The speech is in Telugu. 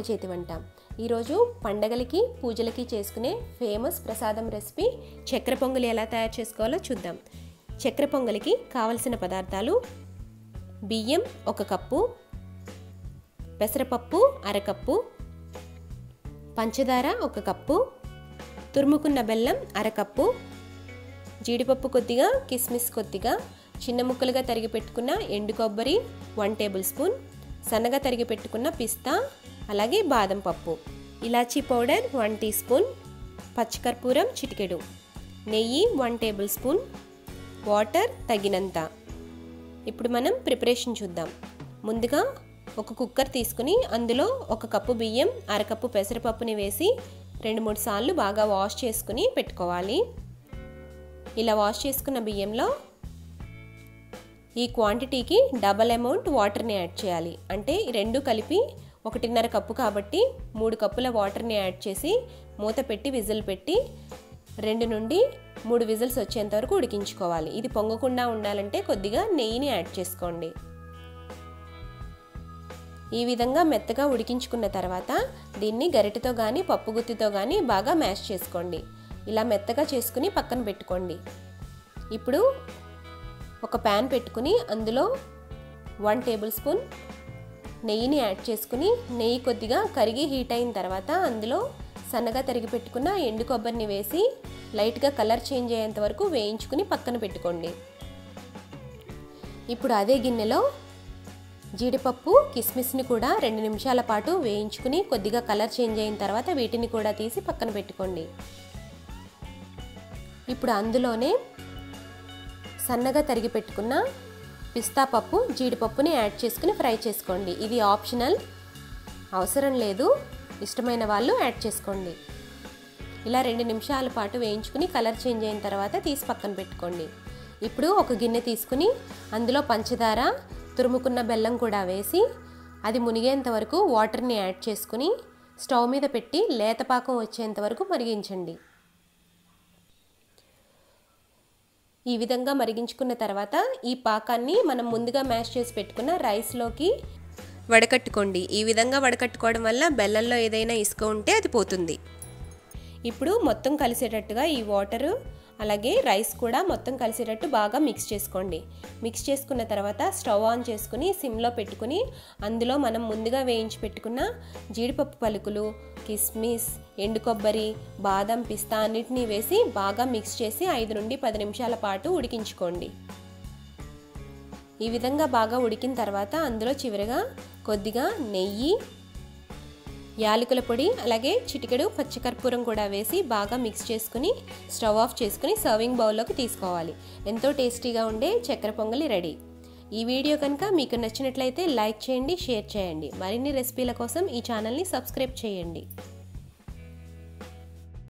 చేతి వంట ఈరోజు పండగలకి పూజలకి చేసుకునే ఫేమస్ ప్రసాదం రెసిపీ చక్కెర పొంగలి ఎలా తయారు చేసుకోవాలో చూద్దాం చక్కెర పొంగలికి కావలసిన పదార్థాలు బియ్యం ఒక కప్పు పెసరపప్పు అరకప్పు పంచదార ఒక కప్పు తురుముకున్న బెల్లం అరకప్పు జీడిపప్పు కొద్దిగా కిస్మిస్ కొద్దిగా చిన్న ముక్కలుగా తరిగి పెట్టుకున్న ఎండు కొబ్బరి వన్ టేబుల్ స్పూన్ సన్నగా తరిగి పెట్టుకున్న పిస్తా అలాగే బాదం పప్పు ఇలాచీ పౌడర్ వన్ టీ స్పూన్ పచ్చికర్పూరం చిటికెడు నెయ్యి వన్ టేబుల్ స్పూన్ వాటర్ తగినంత ఇప్పుడు మనం ప్రిపరేషన్ చూద్దాం ముందుగా ఒక కుక్కర్ తీసుకుని అందులో ఒక కప్పు బియ్యం అరకప్పు పెసరపప్పుని వేసి రెండు మూడు సార్లు బాగా వాష్ చేసుకుని పెట్టుకోవాలి ఇలా వాష్ చేసుకున్న బియ్యంలో ఈ క్వాంటిటీకి డబల్ అమౌంట్ వాటర్ని యాడ్ చేయాలి అంటే రెండు కలిపి ఒకటిన్నర కప్పు కాబట్టి మూడు కప్పుల వాటర్ని యాడ్ చేసి మూత పెట్టి విజిల్ పెట్టి రెండు నుండి మూడు విజిల్స్ వచ్చేంత వరకు ఉడికించుకోవాలి ఇది పొంగకుండా ఉండాలంటే కొద్దిగా నెయ్యిని యాడ్ చేసుకోండి ఈ విధంగా మెత్తగా ఉడికించుకున్న తర్వాత దీన్ని గరిటెతో కానీ పప్పు గుత్తితో కానీ బాగా మ్యాష్ చేసుకోండి ఇలా మెత్తగా చేసుకుని పక్కన పెట్టుకోండి ఇప్పుడు ఒక ప్యాన్ పెట్టుకుని అందులో వన్ టేబుల్ స్పూన్ నెయ్యిని యాడ్ చేసుకుని నెయ్యి కొద్దిగా కరిగి హీట్ అయిన తర్వాత అందులో సన్నగా తరిగి పెట్టుకున్న ఎండు కొబ్బరిని వేసి లైట్గా కలర్ చేంజ్ అయ్యేంత వరకు వేయించుకుని పక్కన పెట్టుకోండి ఇప్పుడు అదే గిన్నెలో జీడిపప్పు కిస్మిస్ని కూడా రెండు నిమిషాల పాటు వేయించుకుని కొద్దిగా కలర్ చేంజ్ అయిన తర్వాత వీటిని కూడా తీసి పక్కన పెట్టుకోండి ఇప్పుడు అందులోనే సన్నగా తరిగి పెట్టుకున్న పిస్తా పప్పు జీడిపప్పుని యాడ్ చేసుకుని ఫ్రై చేసుకోండి ఇది ఆప్షనల్ అవసరం లేదు ఇష్టమైన వాళ్ళు యాడ్ చేసుకోండి ఇలా రెండు నిమిషాల పాటు వేయించుకుని కలర్ చేంజ్ అయిన తర్వాత తీసి పక్కన పెట్టుకోండి ఇప్పుడు ఒక గిన్నె తీసుకుని అందులో పంచదార తురుముకున్న బెల్లం కూడా వేసి అది మునిగేంత వరకు వాటర్ని యాడ్ చేసుకుని స్టవ్ మీద పెట్టి లేతపాకం వచ్చేంత వరకు మరిగించండి ఈ విధంగా మరిగించుకున్న తర్వాత ఈ పాకాన్ని మనం ముందుగా మ్యాష్ చేసి పెట్టుకున్న రైస్లోకి వడకట్టుకోండి ఈ విధంగా వడకట్టుకోవడం వల్ల బెల్లంలో ఏదైనా ఇసుక ఉంటే అది పోతుంది ఇప్పుడు మొత్తం కలిసేటట్టుగా ఈ వాటరు అలాగే రైస్ కూడా మొత్తం కలిసేటట్టు బాగా మిక్స్ చేసుకోండి మిక్స్ చేసుకున్న తర్వాత స్టవ్ ఆన్ చేసుకుని సిమ్లో పెట్టుకుని అందులో మనం ముందుగా వేయించి పెట్టుకున్న జీడిపప్పు పలుకులు కిస్మిస్ ఎండు కొబ్బరి బాదం పిస్తా అన్నిటినీ వేసి బాగా మిక్స్ చేసి ఐదు నుండి పది నిమిషాల పాటు ఉడికించుకోండి ఈ విధంగా బాగా ఉడికిన తర్వాత అందులో చివరిగా కొద్దిగా నెయ్యి యాలకుల పొడి అలాగే చిటికెడు పచ్చికర్పూరం కూడా వేసి బాగా మిక్స్ చేసుకుని స్టవ్ ఆఫ్ చేసుకుని సర్వింగ్ బౌల్లోకి తీసుకోవాలి ఎంతో టేస్టీగా ఉండే చక్కెర పొంగలి రెడీ ఈ వీడియో కనుక మీకు నచ్చినట్లయితే లైక్ చేయండి షేర్ చేయండి మరిన్ని రెసిపీల కోసం ఈ ఛానల్ని సబ్స్క్రైబ్ చేయండి